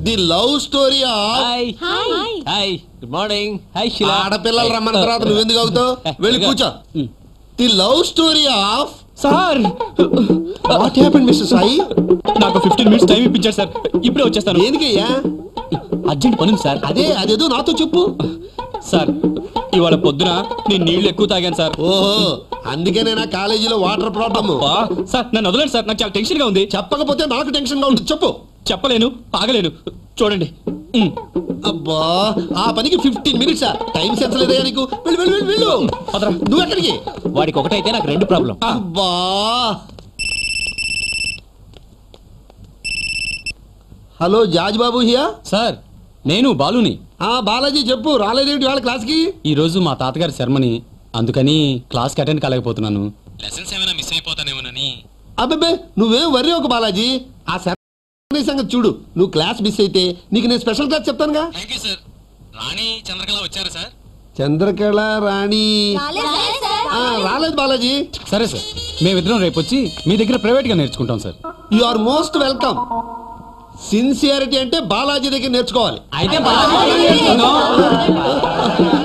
The love story of hi hi good morning hi Shila ఆడపిల్లలు రమ్మన్న తర్వాత నువ్వు ఎందుకు అవుతావు వెళ్ళి కూర్చో the love story of sir what happen mister Sai నాకు ఫిఫ్టీన్ మినిట్స్ టైం ఇప్పించారు సార్ ఇప్పుడే వచ్చేస్తాను దేనికయ్యా అర్జెంట్ పని ఉంది సార్ అదే అదేదో నాతో చెప్పు సార్ ఇవాళ పొద్దున నేను నీళ్లు ఎక్కువ తాగాను సార్ ఓహో అందుకనే నా కాలేజీలో వాటర్ ప్రాబ్లమ్ అబ్బా, సార్ నన్ను వదలండి సార్ నాకు చాలా టెన్షన్ గా ఉంది చెప్పకపోతే నాకు టెన్షన్ గా ఉంటుంది చెప్పు చెప్పలేను ఆగలేను చూడండి ఉమ్. అబ్బా ఆ పనికి ఫిఫ్టీన్ మినిట్స్ టైం సెన్స్ లేదా నీకు వెళ్ళు వెళ్ళు వెళ్ళు వెళ్ళు పదరా. నువ్వు ఎక్కడికి వాడికి ఒకటైతే నాకు రెండు ప్రాబ్లం అబ్బా హలో జాజ్ బాబు హియా సార్ నేను బాలుని ఆ బాలాజీ చెప్పు రాలేదేమిటి వాళ్ళ క్లాస్కి ఈ రోజు మా తాతగారి శర్మని అందుకని క్లాస్కి అటెండ్ కాలేకపోతున్నాను లెసన్స్ ఏమైనా మిస్ అయిపోతానేమోనని అబ్బబ్బే నువ్వేం వర్రీ ఒక బాలాజీ ఆ సరే సంగతి చూడు నువ్వు క్లాస్ మిస్ అయితే నీకు నేను స్పెషల్ క్లాస్ చెప్తానుగా thank you sir Rani Chandrakala వచ్చారా సార్ చంద్రకళ రాణి ఆ, రాలేదు బాలాజీ సరే సార్ మేమిద్దరం రేపు వచ్చి మీ దగ్గర ప్రైవేట్గా నేర్చుకుంటాం sir you are most welcome sincerity అంటే బాలాజీ దగ్గర నేర్చుకోవాలి అయితే